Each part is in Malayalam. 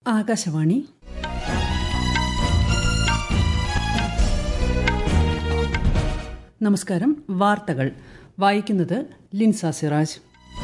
ആകാശവാണി നമസ്കാരം വാർത്തകൾ വായിക്കുന്നത് ലിൻസ സിറാജ്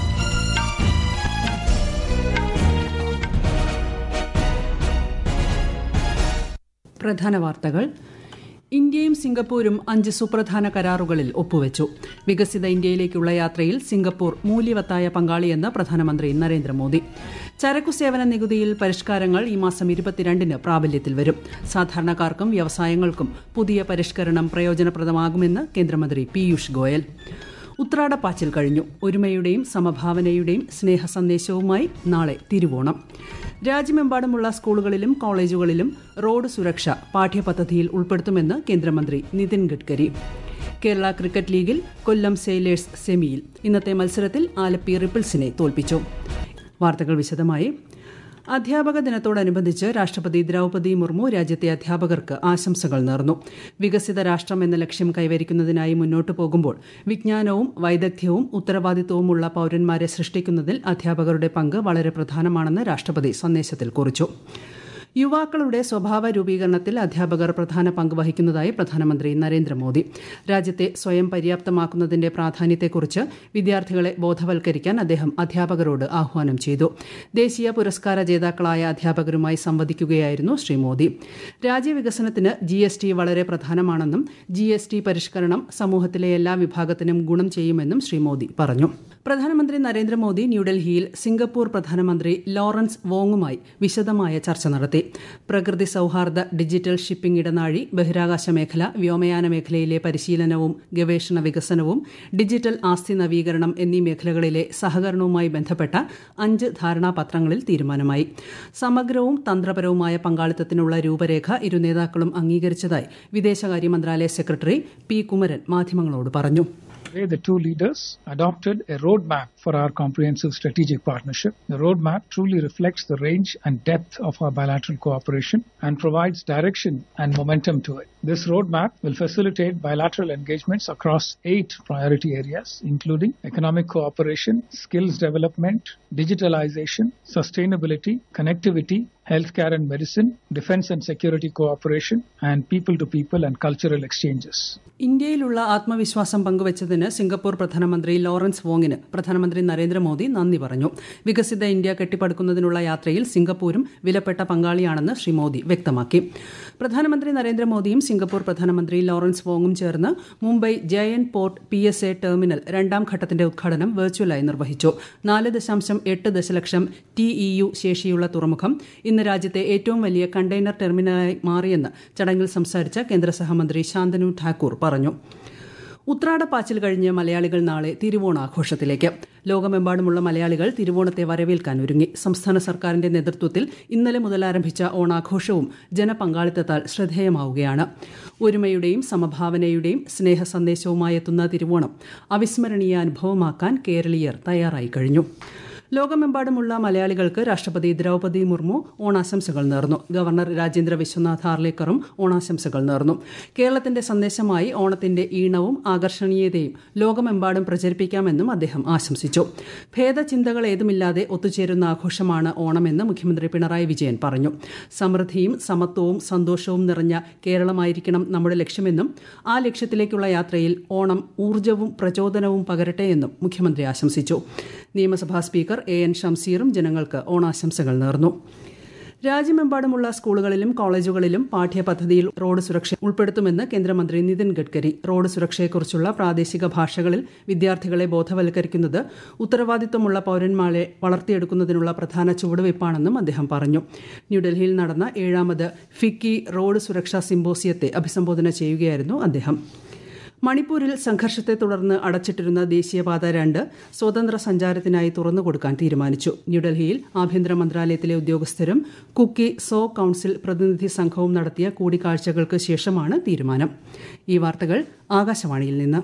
പ്രധാന വാർത്തകൾ ഇന്ത്യയും സിംഗപ്പൂരും അഞ്ച് സുപ്രധാന കരാറുകളിൽ ഒപ്പുവച്ചു വികസിത ഇന്ത്യയിലേക്കുള്ള യാത്രയിൽ സിംഗപ്പൂർ മൂല്യവത്തായ പങ്കാളിയെന്ന് പ്രധാനമന്ത്രി നരേന്ദ്രമോദി ചരക്കു സേവന നികുതിയിൽ പരിഷ്കാരങ്ങൾ ഈ മാസം ഇരുപത്തിരണ്ടിന് പ്രാബല്യത്തിൽ വരും സാധാരണക്കാർക്കും വ്യവസായങ്ങൾക്കും പുതിയ പരിഷ്കരണം പ്രയോജനപ്രദമാകുമെന്ന് കേന്ദ്രമന്ത്രി പീയൂഷ് ഗോയൽ ഉത്രാടപ്പാച്ചിൽ കഴിഞ്ഞു ഒരുമയുടെയും സമഭാവനയുടെയും സ്നേഹ സന്ദേശവുമായി നാളെ തിരുവോണം രാജ്യമെമ്പാടുമുള്ള സ്കൂളുകളിലും കോളേജുകളിലും റോഡ് സുരക്ഷ പാഠ്യപദ്ധതിയിൽ ഉൾപ്പെടുത്തുമെന്ന് കേന്ദ്രമന്ത്രി നിതിൻ ഗഡ്കരി കേരള ക്രിക്കറ്റ് ലീഗിൽ കൊല്ലം സെയിലേഴ്സ് സെമിയിൽ ഇന്നത്തെ മത്സരത്തിൽ ആലപ്പി റിപ്പിൾസിനെ തോൽപ്പിച്ചു വാർത്തകൾ വിശദമായി അധ്യാപക ദിനത്തോടനുബന്ധിച്ച് രാഷ്ട്രപതി ദ്രൌപദി മുർമു രാജ്യത്തെ അധ്യാപകർക്ക് ആശംസകൾ നേർന്നു വികസിത രാഷ്ട്രം എന്ന ലക്ഷ്യം കൈവരിക്കുന്നതിനായി മുന്നോട്ടു പോകുമ്പോൾ വിജ്ഞാനവും വൈദഗ്ധ്യവും ഉത്തരവാദിത്വവുമുള്ള പൌരന്മാരെ സൃഷ്ടിക്കുന്നതിൽ അധ്യാപകരുടെ പങ്ക് വളരെ പ്രധാനമാണെന്ന് രാഷ്ട്രപതി സന്ദേശത്തിൽ കുറിച്ചു യുവാക്കളുടെ സ്വഭാവ രൂപീകരണത്തിൽ അധ്യാപകർ പ്രധാന പങ്ക് വഹിക്കുന്നതായി പ്രധാനമന്ത്രി നരേന്ദ്രമോദി രാജ്യത്തെ സ്വയം പര്യാപ്തമാക്കുന്നതിന്റെ പ്രാധാന്യത്തെക്കുറിച്ച് വിദ്യാർത്ഥികളെ ബോധവൽക്കരിക്കാൻ അദ്ദേഹം അധ്യാപകരോട് ആഹ്വാനം ചെയ്തു ദേശീയ പുരസ്കാര ജേതാക്കളായ അധ്യാപകരുമായി സംവദിക്കുകയായിരുന്നു ശ്രീ മോദി രാജ്യവികസനത്തിന് ജി എസ് ടി വളരെ പ്രധാനമാണെന്നും ജി എസ് ടി പരിഷ്കരണം സമൂഹത്തിലെ എല്ലാ വിഭാഗത്തിനും ഗുണം ചെയ്യുമെന്നും ശ്രീ മോദി പറഞ്ഞു പ്രധാനമന്ത്രി നരേന്ദ്രമോദി ന്യൂഡൽഹിയിൽ സിംഗപ്പൂർ പ്രധാനമന്ത്രി ലോറൻസ് വോങ്ങുമായി വിശദമായ ചർച്ച നടത്തി പ്രകൃതി സൌഹാർദ്ദ ഡിജിറ്റൽ ഷിപ്പിംഗ് ഇടനാഴി ബഹിരാകാശ മേഖല വ്യോമയാന മേഖലയിലെ പരിശീലനവും ഗവേഷണ വികസനവും ഡിജിറ്റൽ ആസ്തി നവീകരണം എന്നീ മേഖലകളിലെ സഹകരണവുമായി ബന്ധപ്പെട്ട അഞ്ച് ധാരണാപത്രങ്ങളിൽ തീരുമാനമായി സമഗ്രവും തന്ത്രപരവുമായ പങ്കാളിത്തത്തിനുള്ള രൂപരേഖ ഇരു നേതാക്കളും അംഗീകരിച്ചതായി വിദേശകാര്യ മന്ത്രാലയ സെക്രട്ടറി പി കുമരൻ മാധ്യമങ്ങളോട് പറഞ്ഞു Today, the two leaders adopted a roadmap for our comprehensive strategic partnership. The roadmap truly reflects the range and depth of our bilateral cooperation and provides direction and momentum to it. This roadmap will facilitate bilateral engagements across eight priority areas, including economic cooperation, skills development, digitalization, sustainability, connectivity, healthcare and medicine, defense and security cooperation, and people to people and cultural exchanges. ഇന്ത്യയിലുള്ള ആത്മവിശ്വാസം പങ്കുവച്ചതിന് സിംഗപ്പൂർ പ്രധാനമന്ത്രി ലോറൻസ് വോങ്ങിന് പ്രധാനമന്ത്രി നരേന്ദ്രമോദി നന്ദി പറഞ്ഞു വികസിത ഇന്ത്യ കെട്ടിപ്പടുക്കുന്നതിനുള്ള യാത്രയിൽ സിംഗപ്പൂരും വിലപ്പെട്ട പങ്കാളിയാണെന്ന് ശ്രീ മോദി വ്യക്തമാക്കി പ്രധാനമന്ത്രി നരേന്ദ്രമോദിയും സിംഗപ്പൂർ പ്രധാനമന്ത്രി ലോറൻസ് വോങ്ങും ചേർന്ന് മുംബൈ ജയൻ port P S A terminal രണ്ടാം ഘട്ടത്തിന്റെ ഉദ്ഘാടനം വെർച്വലായി നിർവഹിച്ചു നാല് ദശാംശം എട്ട് ദശലക്ഷം ടി ഇ യു ശേഷിയുള്ള തുറമുഖം ഇന്ന് രാജ്യത്തെ ഏറ്റവും വലിയ കണ്ടെയ്നർ ടെർമിനലായി മാറിയെന്ന് ചടങ്ങിൽ സംസാരിച്ച കേന്ദ്ര സഹമന്ത്രി ശാന്തനു ഠാക്കൂർ പറഞ്ഞു ഉത്രാടപ്പാച്ചിൽ കഴിഞ്ഞ് മലയാളികൾ നാളെ തിരുവോണാഘോഷത്തിലേക്ക് ലോകമെമ്പാടുമുള്ള മലയാളികൾ തിരുവോണത്തെ വരവേൽക്കാൻ ഒരുങ്ങി സംസ്ഥാന സർക്കാരിന്റെ നേതൃത്വത്തിൽ ഇന്നലെ മുതൽ ആരംഭിച്ച ഓണാഘോഷവും ജനപങ്കാളിത്തത്താൽ ശ്രദ്ധേയമാവുകയാണ് ഒരുമയുടെയും സമഭാവനയുടെയും സ്നേഹ സന്ദേശവുമായി എത്തുന്ന തിരുവോണം അവിസ്മരണീയ അനുഭവമാക്കാൻ കേരളീയർ തയ്യാറായി കഴിഞ്ഞു ലോകമെമ്പാടുമുള്ള മലയാളികൾക്ക് രാഷ്ട്രപതി ദ്രൌപദി മുർമു ഓണാശംസകൾ നേർന്നു ഗവർണർ രാജേന്ദ്ര വിശ്വനാഥ് ഹാർലേക്കറും ഓണാശംസകൾ നേർന്നു കേരളത്തിന്റെ സന്ദേശമായി ഓണത്തിന്റെ ഈണവും ആകർഷണീയതയും ലോകമെമ്പാടും പ്രചരിപ്പിക്കാമെന്നും അദ്ദേഹം ആശംസിച്ചു ഭേദചിന്തകൾ ഏതുമില്ലാതെ ഒത്തുചേരുന്ന ആഘോഷമാണ് ഓണമെന്ന് മുഖ്യമന്ത്രി പിണറായി വിജയൻ പറഞ്ഞു സമൃദ്ധിയും സമത്വവും സന്തോഷവും നിറഞ്ഞ കേരളമായിരിക്കണം നമ്മുടെ ലക്ഷ്യമെന്നും ആ ലക്ഷ്യത്തിലേക്കുള്ള യാത്രയിൽ ഓണം ഊർജ്ജവും പ്രചോദനവും പകരട്ടെയെന്നും മുഖ്യമന്ത്രി ആശംസിച്ചു നിയമസഭാ സ്പീക്കർ എ എൻ ഷംസീറും ജനങ്ങൾക്ക് ഓണാശംസകൾ നേർന്നു രാജ്യമെമ്പാടുമുള്ള സ്കൂളുകളിലും കോളേജുകളിലും പാഠ്യപദ്ധതിയിൽ റോഡ് സുരക്ഷ ഉൾപ്പെടുത്തുമെന്ന് കേന്ദ്രമന്ത്രി നിതിൻ ഗഡ്കരി റോഡ് സുരക്ഷയെക്കുറിച്ചുള്ള പ്രാദേശിക ഭാഷകളിൽ വിദ്യാർത്ഥികളെ ബോധവൽക്കരിക്കുന്നത് ഉത്തരവാദിത്വമുള്ള പൌരന്മാരെ വളർത്തിയെടുക്കുന്നതിനുള്ള പ്രധാന ചുവടുവയ്പ്പാണെന്നും അദ്ദേഹം പറഞ്ഞു ന്യൂഡൽഹിയിൽ നടന്ന ഏഴാമത് ഫിക്കി റോഡ് സുരക്ഷാ സിംബോസിയത്തെ അഭിസംബോധന ചെയ്യുകയായിരുന്നു അദ്ദേഹം മണിപ്പൂരിൽ സംഘർഷത്തെ തുടർന്ന് അടച്ചിട്ടിരുന്ന ദേശീയപാത രണ്ട് സ്വതന്ത്ര സഞ്ചാരത്തിനായി തുറന്നുകൊടുക്കാൻ തീരുമാനിച്ചു ന്യൂഡൽഹിയിൽ ആഭ്യന്തര മന്ത്രാലയത്തിലെ ഉദ്യോഗസ്ഥരും കുക്കി സോ കൌൺസിൽ പ്രതിനിധി സംഘവും നടത്തിയ കൂടിക്കാഴ്ചകൾക്ക് ശേഷമാണ് തീരുമാനം ഈ വാർത്തകൾ ആകാശവാണിയിൽ നിന്ന്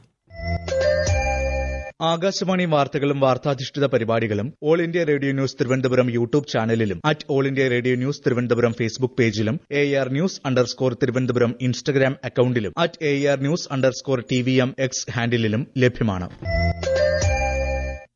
ആകാശവാണി വാർത്തകളും വാർത്താധിഷ്ഠിത പരിപാടികളും all India radio news Thiruvananthapuram YouTube ചാനലിലും at all India radio news Thiruvananthapuram Facebook പേജിലും A R news underscore Thiruvananthapuram Instagram അക്കൌണ്ടിലും at A R news underscore T V M X ഹാൻഡിലും ലഭ്യമാണ്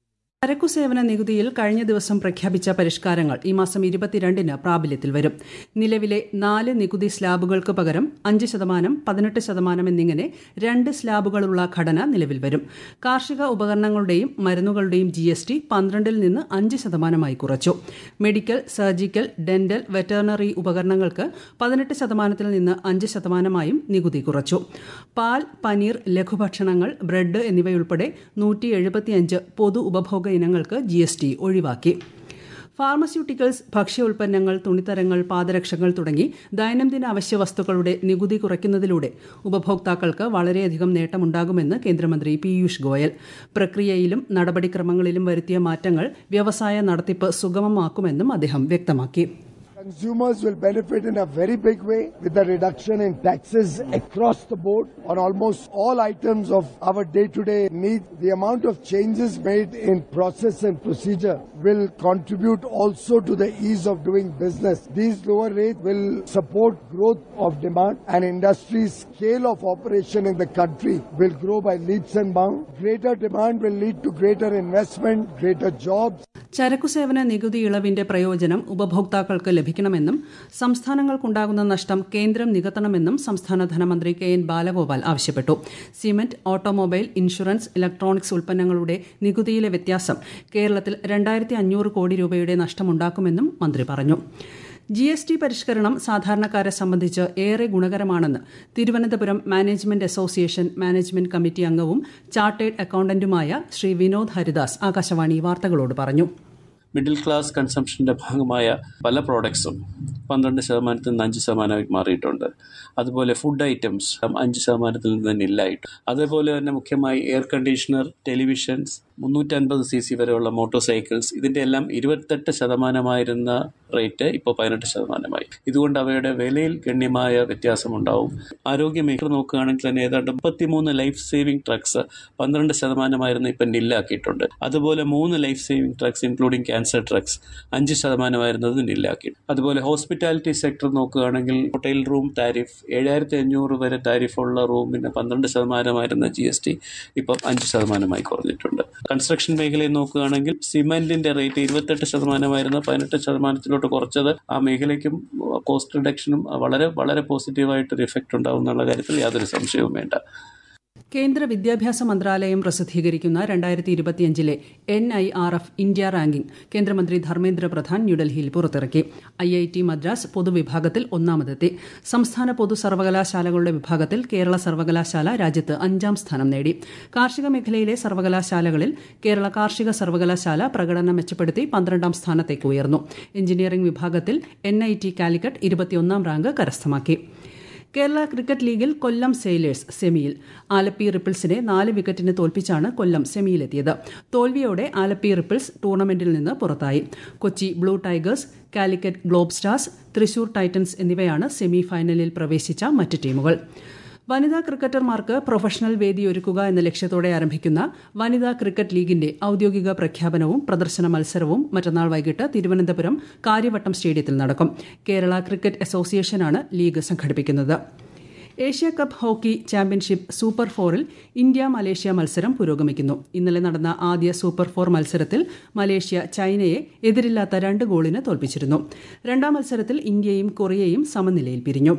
ചരക്കു സേവന നികുതിയിൽ കഴിഞ്ഞ ദിവസം പ്രഖ്യാപിച്ച പരിഷ്കാരങ്ങൾ ഈ മാസം ഇരുപത്തിരണ്ടിന് പ്രാബല്യത്തിൽ വരും നിലവിലെ നാല് നികുതി സ്ലാബുകൾക്ക് പകരം അഞ്ച് ശതമാനം പതിനെട്ട് ശതമാനം എന്നിങ്ങനെ രണ്ട് സ്ലാബുകളുള്ള ഘടന നിലവിൽ വരും കാർഷിക ഉപകരണങ്ങളുടെയും മരുന്നുകളുടെയും ജി എസ് ടി പന്ത്രണ്ടിൽ നിന്ന് അഞ്ച് ശതമാനമായി കുറച്ചു മെഡിക്കൽ സർജിക്കൽ ഡെന്റൽ വെറ്ററിനറി ഉപകരണങ്ങൾക്ക് പതിനെട്ട് ശതമാനത്തിൽ നിന്ന് അഞ്ച് ശതമാനമായും നികുതി കുറച്ചു പാൽ പനീർ ലഘുഭക്ഷണങ്ങൾ ബ്രെഡ് എന്നിവയുൾപ്പെടെ നൂറ്റി എഴുപത്തിയഞ്ച് പൊതു ഉപഭോഗ ഇനങ്ങൾക്ക് ജി എസ് ടി ഒഴിവാക്കി ഫാർമസ്യൂട്ടിക്കൽസ് ഭക്ഷ്യ ഉൽപ്പന്നങ്ങൾ തുണിത്തരങ്ങൾ പാദരക്ഷകൾ തുടങ്ങി ദൈനംദിന അവശ്യ വസ്തുക്കളുടെ നികുതി കുറയ്ക്കുന്നതിലൂടെ ഉപഭോക്താക്കൾക്ക് വളരെയധികം നേട്ടമുണ്ടാകുമെന്ന് കേന്ദ്രമന്ത്രി പീയൂഷ് ഗോയൽ പ്രക്രിയയിലും നടപടിക്രമങ്ങളിലും വരുത്തിയ മാറ്റങ്ങൾ വ്യവസായ നടത്തിപ്പ് സുഗമമാക്കുമെന്നും അദ്ദേഹം വ്യക്തമാക്കി Consumers will benefit in a very big way with the reduction in taxes across the board on almost all items of our day-to-day need. The amount of changes made in process and procedure will contribute also to the ease of doing business. These lower rates will support growth of demand and industry's scale of operation in the country will grow by leaps and bounds. Greater demand will lead to greater investment, greater jobs. ചരക്കു സേവന നികുതി ഇളവിന്റെ പ്രയോജനം ഉപഭോക്താക്കൾക്ക് ലഭിക്കണമെന്നും സംസ്ഥാനങ്ങൾക്കുണ്ടാകുന്ന നഷ്ടം കേന്ദ്രം നികത്തണമെന്നും സംസ്ഥാന ധനമന്ത്രി കെ എൻ ബാലഗോപാൽ ആവശ്യപ്പെട്ടു സിമന്റ് ഓട്ടോമൊബൈൽ ഇൻഷുറൻസ് ഇലക്ട്രോണിക്സ് ഉൽപ്പന്നങ്ങളുടെ നികുതിയിലെ വ്യത്യാസം കേരളത്തിൽ രണ്ടായിരത്തി അഞ്ഞൂറ് കോടി രൂപയുടെ നഷ്ടമുണ്ടാക്കുമെന്നും മന്ത്രി പറഞ്ഞു ജി എസ് ടി പരിഷ്കരണം സാധാരണക്കാരെ സംബന്ധിച്ച് ഏറെ ഗുണകരമാണെന്ന് Thiruvananthapuram management association management committee അംഗവും ചാർട്ടേഡ് അക്കൌണ്ടന്റുമായ ശ്രീ വിനോദ് ഹരിദാസ് ആകാശവാണി വാർത്തകളോട് പറഞ്ഞു മിഡിൽ ക്ലാസ് കൺസംഷന്റെ ഭാഗമായ പല പ്രോഡക്ട്സും പന്ത്രണ്ട് ശതമാനത്തിൽ നിന്ന് അഞ്ച് ശതമാനമായി മാറിയിട്ടുണ്ട് അതുപോലെ ഫുഡ് ഐറ്റംസ് അഞ്ച് ശതമാനത്തിൽ നിന്ന് നില്ലായിട്ട് അതേപോലെ തന്നെ മുഖ്യമായി എയർ കണ്ടീഷണർ ടെലിവിഷൻസ് മുന്നൂറ്റൻപത് സി സി വരെയുള്ള മോട്ടോർ സൈക്കിൾസ് ഇതിന്റെ എല്ലാം ഇരുപത്തെട്ട് ശതമാനമായിരുന്ന റേറ്റ് ഇപ്പോൾ പതിനെട്ട് ശതമാനമായി ഇതുകൊണ്ട് അവയുടെ വിലയിൽ ഗണ്യമായ വ്യത്യാസമുണ്ടാവും ആരോഗ്യ മേഖല നോക്കുകയാണെങ്കിൽ തന്നെ ഏതാണ്ട് മുപ്പത്തിമൂന്ന് ലൈഫ് സേവിംഗ് ട്രക്സ് പന്ത്രണ്ട് ശതമാനമായിരുന്നു ഇപ്പം നില്ലാക്കിയിട്ടുണ്ട് അതുപോലെ മൂന്ന് life saving drugs including cancer drugs അഞ്ച് ശതമാനമായിരുന്നത് നില്ലാക്കി അതുപോലെ ഹോസ്പിറ്റാലിറ്റി സെക്ടർ നോക്കുകയാണെങ്കിൽ ഹോട്ടൽ റൂം താരിഫ് ഏഴായിരത്തി അഞ്ഞൂറ് വരെ താരിഫുള്ള റൂമിന് പന്ത്രണ്ട് ശതമാനമായിരുന്ന ജി എസ് ടി ഇപ്പം അഞ്ച് ശതമാനമായി കുറഞ്ഞിട്ടുണ്ട് കൺസ്ട്രക്ഷൻ മേഖലയിൽ നോക്കുകയാണെങ്കിൽ സിമെന്റിന്റെ റേറ്റ് ഇരുപത്തെട്ട് ശതമാനമായിരുന്നു പതിനെട്ട് ശതമാനത്തിലോട്ട് കുറച്ചത് ആ മേഖലയ്ക്കും കോസ്റ്റ് റിഡക്ഷനും വളരെ വളരെ പോസിറ്റീവായിട്ടൊരു ഇഫക്റ്റ് ഉണ്ടാവും എന്നുള്ള കാര്യത്തിൽ യാതൊരു സംശയവും വേണ്ട കേന്ദ്ര വിദ്യാഭ്യാസ മന്ത്രാലയം പ്രസിദ്ധീകരിക്കുന്ന രണ്ടായിരത്തി ഇരുപത്തിയഞ്ചിലെ N I R F India ranking കേന്ദ്രമന്ത്രി ധർമ്മേന്ദ്ര പ്രധാൻ ന്യൂഡൽഹിയിൽ പുറത്തിറക്കി ഐ ഐ ടി മദ്രാസ് പൊതുവിഭാഗത്തിൽ ഒന്നാമതെത്തി സംസ്ഥാന പൊതു സർവകലാശാലകളുടെ വിഭാഗത്തിൽ കേരള സർവകലാശാല രാജ്യത്ത് അഞ്ചാം സ്ഥാനം നേടി കാർഷിക മേഖലയിലെ സർവകലാശാലകളിൽ കേരള കാർഷിക സർവകലാശാല പ്രകടനം മെച്ചപ്പെടുത്തി പന്ത്രണ്ടാം സ്ഥാനത്തേക്ക് ഉയർന്നു എഞ്ചിനീയറിംഗ് വിഭാഗത്തിൽ എൻ ഐ ടി കാലിക്കറ്റ് ഇരുപത്തിയൊന്നാം റാങ്ക് കരസ്ഥമാക്കി കേരള ക്രിക്കറ്റ് ലീഗിൽ കൊല്ലം സെയിലേഴ്സ് സെമിയിൽ ആലപ്പി റിപ്പിൾസിനെ നാല് വിക്കറ്റിന് തോൽപ്പിച്ചാണ് കൊല്ലം സെമിയിലെത്തിയത് തോൽവിയോടെ ആലപ്പി റിപ്പിൾസ് ടൂർണമെന്റിൽ നിന്ന് പുറത്തായി Kochi Blue Tigers Calicut Globe Stars Thrissur Titans എന്നിവയാണ് സെമി ഫൈനലിൽ പ്രവേശിച്ച മറ്റ് ടീമുകൾ വനിതാ ക്രിക്കറ്റർമാർക്ക് പ്രൊഫഷണൽ വേദിയൊരുക്കുക എന്ന ലക്ഷ്യത്തോടെ ആരംഭിക്കുന്ന വനിതാ ക്രിക്കറ്റ് ലീഗിന്റെ ഔദ്യോഗിക പ്രഖ്യാപനവും പ്രദർശന മത്സരവും മറ്റന്നാൾ വൈകിട്ട് തിരുവനന്തപുരം കാര്യവട്ടം സ്റ്റേഡിയത്തിൽ നടക്കും കേരള ക്രിക്കറ്റ് അസോസിയേഷനാണ് ലീഗ് സംഘടിപ്പിക്കുന്നത് Asia cup hockey championship super ഫോറിൽ ഇന്ത്യ മലേഷ്യ മത്സരം പുരോഗമിക്കുന്നു ഇന്നലെ നടന്ന ആദ്യ സൂപ്പർ ഫോർ മത്സരത്തിൽ മലേഷ്യ ചൈനയെ എതിരില്ലാത്ത രണ്ട് ഗോളിന് തോൽപ്പിച്ചിരുന്നു രണ്ടാം മത്സരത്തിൽ ഇന്ത്യയും കൊറിയയും സമനിലയിൽ പിരിഞ്ഞു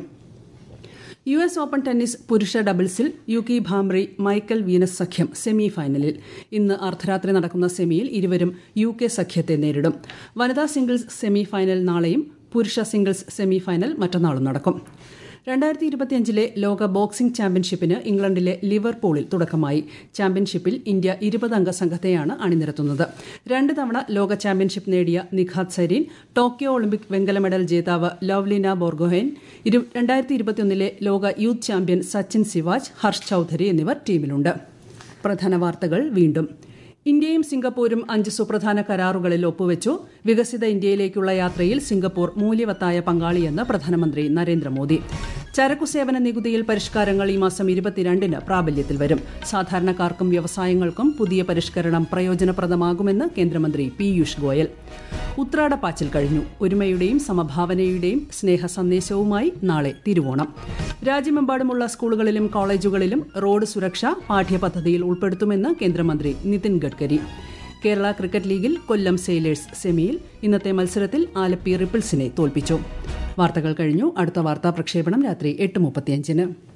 യു എസ് ഓപ്പൺ ടെന്നീസ് പുരുഷ ഡബിൾസിൽ യുകി ഭാംറി മൈക്കൽ വീനസ് സഖ്യം സെമി ഫൈനലിൽ ഇന്ന് അർദ്ധരാത്രി നടക്കുന്ന സെമിയിൽ ഇരുവരും യു കെ സഖ്യത്തെ നേരിടും വനിതാ സിംഗിൾസ് സെമി ഫൈനൽ നാളെയും പുരുഷ സിംഗിൾസ് സെമി ഫൈനൽ മറ്റന്നാളും നടക്കും രണ്ടായിരത്തി ഇരുപത്തിയഞ്ചിലെ ലോക ബോക്സിംഗ് ചാമ്പ്യൻഷിപ്പിന് ഇംഗ്ലണ്ടിലെ ലിവർപൂളിൽ തുടക്കമായി ചാമ്പ്യൻഷിപ്പിൽ ഇന്ത്യ ഇരുപതംഗ സംഘത്തെയാണ് അണിനിരത്തുന്നത് രണ്ട് തവണ ലോക ചാമ്പ്യൻഷിപ്പ് നേടിയ നിഖാത് സരീൻ ടോക്കിയോ ഒളിമ്പിക് വെങ്കല മെഡൽ ജേതാവ് ലവ്ലിന ബോർഗോഹെൻ രണ്ടായിരത്തി ഇരുപത്തിയൊന്നിലെ ലോക യൂത്ത് ചാമ്പ്യൻ സച്ചിൻ സിവാജ് ഹർഷ് ചൌധരി എന്നിവർ ടീമിലുണ്ട് പ്രധാന വാർത്തകൾ വീണ്ടും ഇന്ത്യയും സിംഗപ്പൂരും അഞ്ച് സുപ്രധാന കരാറുകളിൽ ഒപ്പുവെച്ചു വികസിത ഇന്ത്യയിലേക്കുള്ള യാത്രയിൽ സിംഗപ്പൂർ മൂല്യവത്തായ പങ്കാളിയെന്ന് പ്രധാനമന്ത്രി നരേന്ദ്രമോദി ചരക്കു സേവന നികുതിയിൽ പരിഷ്കാരങ്ങൾ ഈ മാസം ഇരുപത്തിരണ്ടിന് പ്രാബല്യത്തിൽ വരും സാധാരണക്കാർക്കും വ്യവസായങ്ങൾക്കും പുതിയ പരിഷ്കരണം പ്രയോജനപ്രദമാകുമെന്ന് കേന്ദ്രമന്ത്രി പീയൂഷ് ഗോയൽ ഉത്രാടപ്പാച്ചിൽ കഴിഞ്ഞു ഒരുമയുടെയും സമഭാവനയുടെയും സ്നേഹ സന്ദേശവുമായി നാളെ തിരുവോണം രാജ്യമെമ്പാടുമുള്ള സ്കൂളുകളിലും കോളേജുകളിലും റോഡ് സുരക്ഷ പാഠ്യപദ്ധതിയിൽ ഉൾപ്പെടുത്തുമെന്ന് കേന്ദ്രമന്ത്രി നിതിൻ ഗഡ്കരി കേരള ക്രിക്കറ്റ് ലീഗിൽ കൊല്ലം സെയിലേഴ്സ് സെമിയിൽ ഇന്നത്തെ മത്സരത്തിൽ ആലപ്പി റിപ്പിൾസിനെ തോൽപ്പിച്ചു വാർത്തകൾ കഴിഞ്ഞു അടുത്ത വാർത്താ പ്രക്ഷേപണം രാത്രി എട്ട് മുപ്പത്തിയഞ്ചിന്